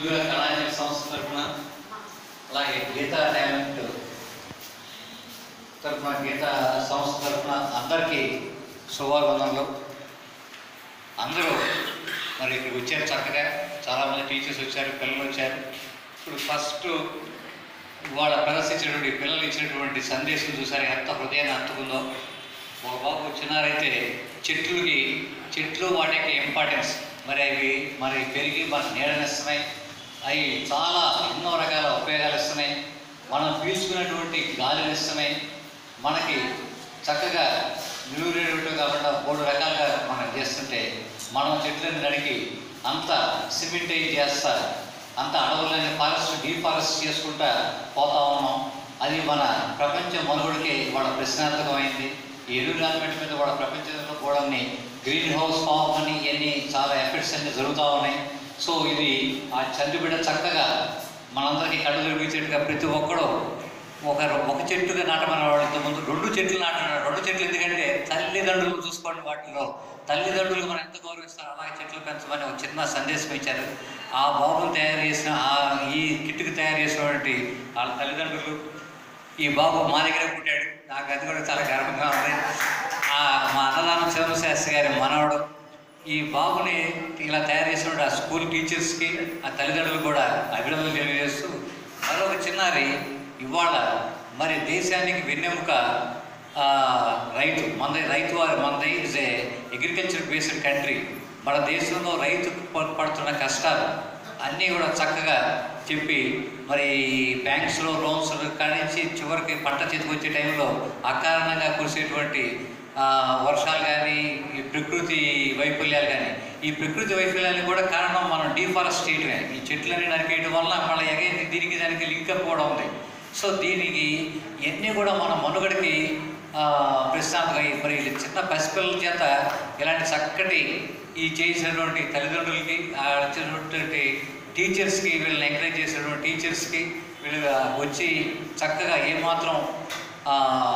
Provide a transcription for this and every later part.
ముందుగా కళాంజలి సంస్థ తరఫున అలాగే గీతా టాలెంట్ తరఫున గీతా సంస్థ తరఫున అందరికీ శుభాభివందనలు అందరూ మరి ఇక్కడికి వచ్చారు చక్కగా చాలామంది టీచర్స్ వచ్చారు పిల్లలు వచ్చారు ఇప్పుడు ఫస్ట్ వాళ్ళ ప్రదర్శించినటువంటి పిల్లలు ఇచ్చినటువంటి సందేశం చూసారు ఎంత హృదయాన్ని అంటుకుందో ఒక బాబు చిన్నారైతే చెట్లుకి చెట్లు వాటికి ఇంపార్టెన్స్ మరి అవి మరి పెరిగి మనకు నీడనిస్తున్నాయి అవి చాలా ఎన్నో రకాల ఉపయోగాలు ఇస్తున్నాయి మనం పీల్చుకునేటువంటి గాలిని ఇస్తున్నాయి మనకి చక్కగా నిలువురేటు కాకుండా మూడు రకాలుగా మనం చేస్తుంటే మనం చెట్లను నరికి అంత సిమెంటైజ్ చేస్తా అంత అడవులని ఫారెస్ట్ డీఫారెస్ట్ చేసుకుంటా పోతా ఉన్నాం అది మన ప్రపంచ మనుగడికి వాళ్ళ ప్రశ్నార్థకమైంది ఈ ఎన్విరాన్మెంట్ మీద కూడా ప్రపంచంలో కూడా గ్రీన్ హౌస్ ఫామ్ అని ఇవన్నీ చాలా ఎఫెక్ట్స్ అన్ని జరుగుతూ ఉన్నాయి సో ఇది ఆ చంద్రుబిడ్డ చక్కగా మనందరికీ కళ్ళు తిరిగించేట్టుగా ప్రతి ఒక్కడు ఒక ఒక చెట్టుగా నాటమన్న వాళ్ళతో ముందు రెండు చెట్లు నాటమన్నారు రెండు చెట్లు ఎందుకంటే తల్లిదండ్రులు చూసుకోండి వాటిలో తల్లిదండ్రులు మనం ఎంత గౌరవిస్తారో అలాగే చెట్లు పెంచమని ఒక చిన్న సందేశం ఇచ్చారు ఆ బాబును తయారు చేసిన ఆ ఈ కిట్టుకు తయారు చేసినటువంటి వాళ్ళ తల్లిదండ్రులు ఈ బాబు మా దగ్గర పుట్టాడు నాకు అది కూడా చాలా గర్వంగా ఉంది ఆ మా అన్నదానం చంద్రశాస్త్రి గారి మనవడు ఈ బాబుని ఇలా తయారు చేసిన ఆ స్కూల్ టీచర్స్కి ఆ తల్లిదండ్రులు కూడా అభినందనలు తెలియజేస్తూ మరొక చిన్నారి ఇవాళ మరి దేశానికి వెన్నెముక ఆ, రైతు మన రైతు వారి మనది is a agriculture based country మన దేశంలో రైతు ప- పడుతున్న కష్టాలు అన్నీ కూడా చక్కగా చెప్పి మరి బ్యాంక్స్లో లోన్స్ కానించి చివరికి పంట చేతికి వచ్చే టైంలో అకారణంగా కురిసేటువంటి ఆ, వర్షాలు కానీ ఈ ప్రకృతి వైఫల్యాలు కానీ ఈ ప్రకృతి వైఫల్యాలకు కూడా కారణం మనం డీఫారెస్ట్ చేయడమే ఈ చెట్లని నరికేయడం వల్ల మళ్ళీ ఎగైన్ దీనికి దానికి లింకప్ కూడా ఉంది సో దీనికి ఇవన్నీ కూడా మన మనుగడికి ఆ, ప్రశ్నార్థకం మరి వీళ్ళ చిన్న పసిపిల్లల చేత ఇలాంటి చక్కటి ఈ చేసినటువంటి తల్లిదండ్రులకి ఆ వచ్చినటువంటి టీచర్స్కి వీళ్ళని ఎంకరేజ్ చేసినటువంటి టీచర్స్కి వీళ్ళు వచ్చి చక్కగా ఏమాత్రం ఆ,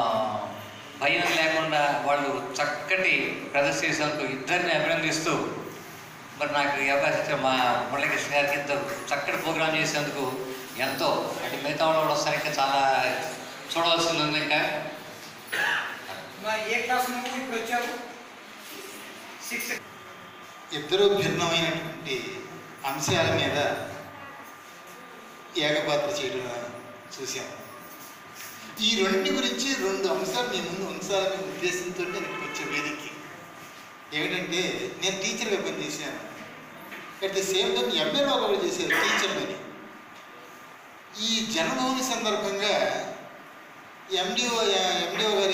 భయం లేకుండా వాళ్ళు చక్కటి ప్రదర్శించేందుకు ఇద్దరిని అభినందిస్తూ మరి నాకు ఈ అవకాశం ఇచ్చిన మా మురళీకృష్ణ గారికి ఇంత చక్కటి ప్రోగ్రాం చేసేందుకు ఎంతో అంటే మిగతా వాళ్ళు కూడా వస్తారు ఇంకా చాలా చూడవలసింది ఉంది ఇంకా మా ఏ క్లాస్ నుండి ఇప్పుడు వచ్చారు సిక్స్త్ ఇద్దరు భిన్నమైనటువంటి అంశాల మీద ఏకపాత్ర చేయడం చూసాం ఈ రెండింటి గురించి రెండు అంశాలు మీ ముందు ఉంచాలనే ఉద్దేశంతో నేను వచ్చే వేదికకి ఏమిటంటే నేను టీచర్గా పనిచేశాను అట్ ది సేమ్ టైం ఎంఏలో కూడా చేశారు టీచర్ అని ఈ జన్మభూమి సందర్భంగా ఎండిఓ ఎండిఓ గారు